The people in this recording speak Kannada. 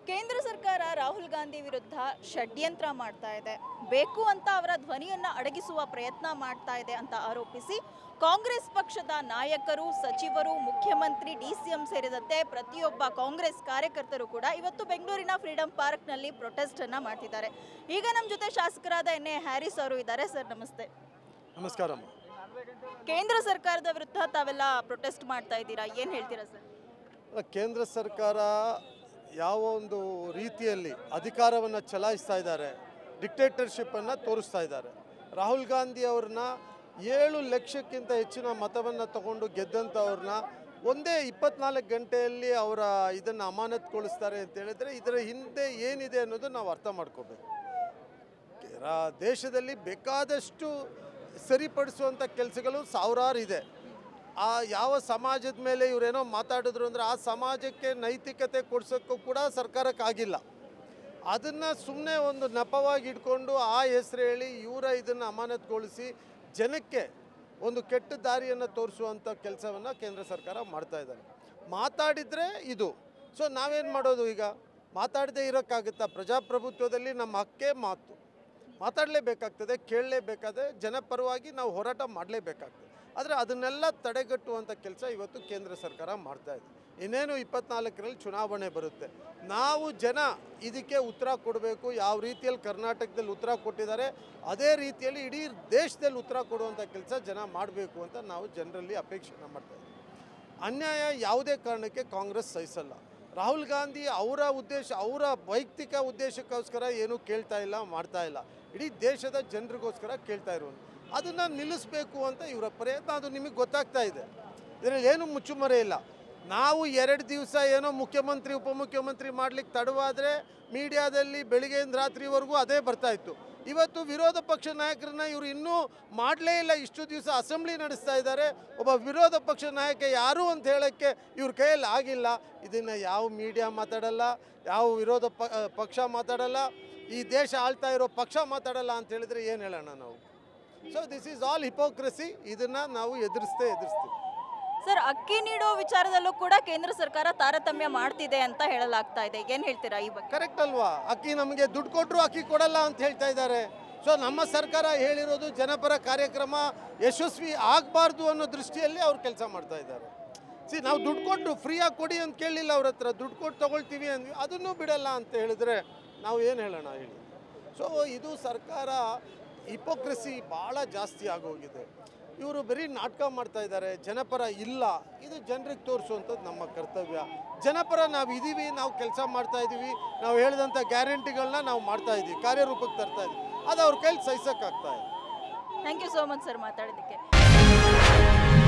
ಕೇಂದ್ರ ಸರ್ಕಾರ ರಾಹುಲ್ ಗಾಂಧಿ ವಿರುದ್ಧ ಷಡ್ಯಂತ್ರ ಮಾಡ್ತಾ ಇದೆ ಬೇಕು ಅಂತ ಅವರ ಧ್ವನಿಯನ್ನ ಅಡಗಿಸುವ ಪ್ರಯತ್ನ ಮಾಡ್ತಾ ಇದೆ ಅಂತ ಆರೋಪಿಸಿ ಕಾಂಗ್ರೆಸ್ ಪಕ್ಷದ ನಾಯಕರು ಸಚಿವರು ಮುಖ್ಯಮಂತ್ರಿ ಡಿಸಿಎಂ ಸೇರಿದಂತೆ ಪ್ರತಿಯೊಬ್ಬ ಕಾಂಗ್ರೆಸ್ ಕಾರ್ಯಕರ್ತರು ಕೂಡ ಇವತ್ತು ಬೆಂಗಳೂರಿನ ಫ್ರೀಡಂ ಪಾರ್ಕ್ನಲ್ಲಿ ಪ್ರೊಟೆಸ್ಟ್ ಅನ್ನ ಮಾಡ್ತಿದ್ದಾರೆ ಈಗ ನಮ್ಮ ಜೊತೆ ಶಾಸಕರಾದ ಎನ್ ಎ ಹ್ಯಾರಿಸ್ ಅವರು ಇದ್ದಾರೆ ಸರ್ ನಮಸ್ತೆ ನಮಸ್ಕಾರಮ್ಮ ಕೇಂದ್ರ ಸರ್ಕಾರದ ವಿರುದ್ಧ ತಾವೆಲ್ಲ ಪ್ರೊಟೆಸ್ಟ್ ಮಾಡ್ತಾ ಇದ್ದೀರಾ ಏನು ಹೇಳ್ತೀರಾ ಸರ್ ಅಲ್ಲ, ಕೇಂದ್ರ ಸರ್ಕಾರ ಯಾವ ಒಂದು ರೀತಿಯಲ್ಲಿ ಅಧಿಕಾರವನ್ನು ಚಲಾಯಿಸ್ತಾ ಇದ್ದಾರೆ ಡಿಕ್ಟೇಟರ್ಶಿಪ್ಪನ್ನು ತೋರಿಸ್ತಾ ಇದ್ದಾರೆ ರಾಹುಲ್ ಗಾಂಧಿ ಅವ್ರನ್ನ ಏಳು ಲಕ್ಷಕ್ಕಿಂತ ಹೆಚ್ಚಿನ ಮತವನ್ನು ತಗೊಂಡು ಗೆದ್ದಂಥವ್ರನ್ನ ಒಂದೇ ಇಪ್ಪತ್ನಾಲ್ಕು ಗಂಟೆಯಲ್ಲಿ ಅವರ ಇದನ್ನು ಅಮಾನತುಗೊಳಿಸ್ತಾರೆ ಅಂತ ಹೇಳಿದ್ರೆ ಇದರ ಹಿಂದೆ ಏನಿದೆ ಅನ್ನೋದು ನಾವು ಅರ್ಥ ಮಾಡ್ಕೋಬೇಕು ರಾ- ದೇಶದಲ್ಲಿ ಬೇಕಾದಷ್ಟು ಸರಿಪಡಿಸುವಂಥ ಕೆಲಸಗಳು ಸಾವಿರಾರು ಇದೆ ಆ ಯಾವ ಸಮಾಜದ ಮೇಲೆ ಇವರೇನೋ ಮಾತಾಡಿದ್ರು ಅಂದರೆ ಆ ಸಮಾಜಕ್ಕೆ ನೈತಿಕತೆ ಕೊಡ್ಸೋಕ್ಕೂ ಕೂಡ ಸರ್ಕಾರಕ್ಕಾಗಿಲ್ಲ ಅದನ್ನು ಸುಮ್ಮನೆ ಒಂದು ನೆಪವಾಗಿ ಇಟ್ಕೊಂಡು ಆ ಹೆಸರು ಹೇಳಿ ಇವರ ಇದನ್ನು ಅಮಾನತುಗೊಳಿಸಿ ಜನಕ್ಕೆ ಒಂದು ಕೆಟ್ಟ ದಾರಿಯನ್ನು ತೋರಿಸುವಂಥ ಕೆಲಸವನ್ನು ಕೇಂದ್ರ ಸರ್ಕಾರ ಮಾಡ್ತಾ ಇದ್ದಾರೆ ಮಾತಾಡಿದರೆ ಇದು ಸೊ ನಾವೇನು ಮಾಡೋದು ಈಗ ಮಾತಾಡದೇ ಇರೋಕ್ಕಾಗುತ್ತಾ ಪ್ರಜಾಪ್ರಭುತ್ವದಲ್ಲಿ ನಮ್ಮ ಹಕ್ಕೇ ಮಾತು ಮಾತಾಡಲೇಬೇಕಾಗ್ತದೆ ಕೇಳಲೇಬೇಕಾದ್ರೆ ಜನಪರವಾಗಿ ನಾವು ಹೋರಾಟ ಮಾಡಲೇಬೇಕಾಗ್ತದೆ ಆದರೆ ಅದನ್ನೆಲ್ಲ ತಡೆಗಟ್ಟುವಂಥ ಕೆಲಸ ಇವತ್ತು ಕೇಂದ್ರ ಸರ್ಕಾರ ಮಾಡ್ತಾ ಇದೆ ಇನ್ನೇನು ಇಪ್ಪತ್ನಾಲ್ಕರಲ್ಲಿ ಚುನಾವಣೆ ಬರುತ್ತೆ ನಾವು ಜನ ಇದಕ್ಕೆ ಉತ್ತರ ಕೊಡಬೇಕು ಯಾವ ರೀತಿಯಲ್ಲಿ ಕರ್ನಾಟಕದಲ್ಲಿ ಉತ್ತರ ಕೊಟ್ಟಿದ್ದಾರೆ ಅದೇ ರೀತಿಯಲ್ಲಿ ಇಡೀ ದೇಶದಲ್ಲಿ ಉತ್ತರ ಕೊಡುವಂಥ ಕೆಲಸ ಜನ ಮಾಡಬೇಕು ಅಂತ ನಾವು ಜನರಲ್ಲಿ ಅಪೇಕ್ಷೆ ಮಾಡ್ತಾ ಇದ್ದೀವಿ ಅನ್ಯಾಯ ಯಾವುದೇ ಕಾರಣಕ್ಕೆ ಕಾಂಗ್ರೆಸ್ ಸಹಿಸಲ್ಲ ರಾಹುಲ್ ಗಾಂಧಿ ಅವರ ಉದ್ದೇಶ ಅವರ ವೈಯಕ್ತಿಕ ಉದ್ದೇಶಕ್ಕೋಸ್ಕರ ಏನೂ ಕೇಳ್ತಾ ಇಲ್ಲ ಮಾಡ್ತಾ ಇಲ್ಲ ಇಡೀ ದೇಶದ ಜನರಿಗೋಸ್ಕರ ಕೇಳ್ತಾ ಇರುವುದು ಅದನ್ನು ನಿಲ್ಲಿಸಬೇಕು ಅಂತ ಇವರ ಪ್ರಯತ್ನ ಅದು ನಿಮಗೆ ಗೊತ್ತಾಗ್ತಾ ಇದೆ ಇದರಲ್ಲಿ ಏನು ಮುಚ್ಚುಮರೆ ಇಲ್ಲ ನಾವು ಎರಡು ದಿವಸ ಏನೋ ಮುಖ್ಯಮಂತ್ರಿ ಉಪಮುಖ್ಯಮಂತ್ರಿ ಮಾಡ್ಲಿಕ್ಕೆ ತಡವಾದರೆ ಮೀಡಿಯಾದಲ್ಲಿ ಬೆಳಿಗ್ಗೆಯಿಂದ ರಾತ್ರಿವರೆಗೂ ಅದೇ ಬರ್ತಾ ಇತ್ತು ಇವತ್ತು ವಿರೋಧ ಪಕ್ಷ ನಾಯಕರನ್ನ ಇವರು ಇನ್ನೂ ಮಾಡಲೇ ಇಲ್ಲ ಇಷ್ಟು ದಿವಸ ಅಸೆಂಬ್ಲಿ ನಡೆಸ್ತಾ ಇದ್ದಾರೆ ಒಬ್ಬ ವಿರೋಧ ಪಕ್ಷ ನಾಯಕ ಯಾರು ಅಂತ ಹೇಳೋಕ್ಕೆ ಇವ್ರ ಕೈಯಲ್ಲಿ ಆಗಿಲ್ಲ ಇದನ್ನು ಯಾವ ಮೀಡಿಯಾ ಮಾತಾಡಲ್ಲ ಯಾವ ವಿರೋಧ ಪ ಪಕ್ಷ ಮಾತಾಡಲ್ಲ ಈ ದೇಶ ಆಳ್ತಾ ಇರೋ ಪಕ್ಷ ಮಾತಾಡಲ್ಲ ಅಂತ ಹೇಳಿದ್ರೆ ಏನು ಹೇಳೋಣ ನಾವು so this is all hypocrisy ಇದನ್ನು ನಾವು ಎದುರಿಸ್ತೇ ಎದುರಿಸ್ತೀವಿ ಸರ್ ಅಕ್ಕಿ ನೀಡೋ ವಿಚಾರದಲ್ಲೂ ಕೂಡ ಕೇಂದ್ರ ಸರ್ಕಾರ ತಾರತಮ್ಯ ಮಾಡ್ತಿದೆ ಅಂತ ಹೇಳಲಾಗ್ತಾ ಇದೆ ಏನು ಹೇಳ್ತೀರಾ ಈ ಬಗ್ಗೆ ಕರೆಕ್ಟ್ ಅಲ್ವಾ ಅಕ್ಕಿ ನಮಗೆ ದುಡ್ಡು ಕೊಟ್ಟರು ಅಕ್ಕಿ ಕೊಡಲ್ಲ ಅಂತ ಹೇಳ್ತಾ ಇದ್ದಾರೆ ಸೊ ನಮ್ಮ ಸರ್ಕಾರ ಹೇಳಿರೋದು ಜನಪರ ಕಾರ್ಯಕ್ರಮ ಯಶಸ್ವಿ ಆಗಬಾರ್ದು ಅನ್ನೋ ದೃಷ್ಟಿಯಲ್ಲಿ ಅವ್ರು ಕೆಲಸ ಮಾಡ್ತಾ ಇದ್ದಾರೆ ಸಿ ನಾವು ದುಡ್ಡು ಕೊಟ್ಟು ಫ್ರೀಯಾಗಿ ಕೊಡಿ ಅಂತ ಕೇಳಲಿಲ್ಲ ಅವ್ರ ಹತ್ರ ದುಡ್ಡು ಕೊಟ್ಟು ತೊಗೊಳ್ತೀವಿ ಅಂದ್ವಿ ಅದನ್ನೂ ಬಿಡಲ್ಲ ಅಂತ ಹೇಳಿದ್ರೆ ನಾವು ಏನು ಹೇಳೋಣ ಹೇಳಿ ಸೊ ಇದು ಸರ್ಕಾರ ಹಿಪೋಕ್ರಸಿ ಭಾಳ ಜಾಸ್ತಿ ಆಗೋಗಿದೆ ಇವರು ಬರೀ ನಾಟಕ ಮಾಡ್ತಾ ಇದ್ದಾರೆ ಜನಪರ ಇಲ್ಲ ಇದು ಜನರಿಗೆ ತೋರಿಸುವಂಥದ್ದು ನಮ್ಮ ಕರ್ತವ್ಯ ಜನಪರ ನಾವು ಇದ್ದೀವಿ ನಾವು ಕೆಲಸ ಮಾಡ್ತಾ ಇದ್ದೀವಿ ನಾವು ಹೇಳಿದಂಥ ಗ್ಯಾರಂಟಿಗಳನ್ನ ನಾವು ಮಾಡ್ತಾ ಇದ್ದೀವಿ ಕಾರ್ಯರೂಪಕ್ಕೆ ತರ್ತಾ ಇದ್ದೀವಿ ಅದು ಅವ್ರ ಕೈಲಿ ಸಹಿಸೋಕ್ಕಾಗ್ತಾ ಇದೆ thank you so much sir ಮಾತಾಡೋದಕ್ಕೆ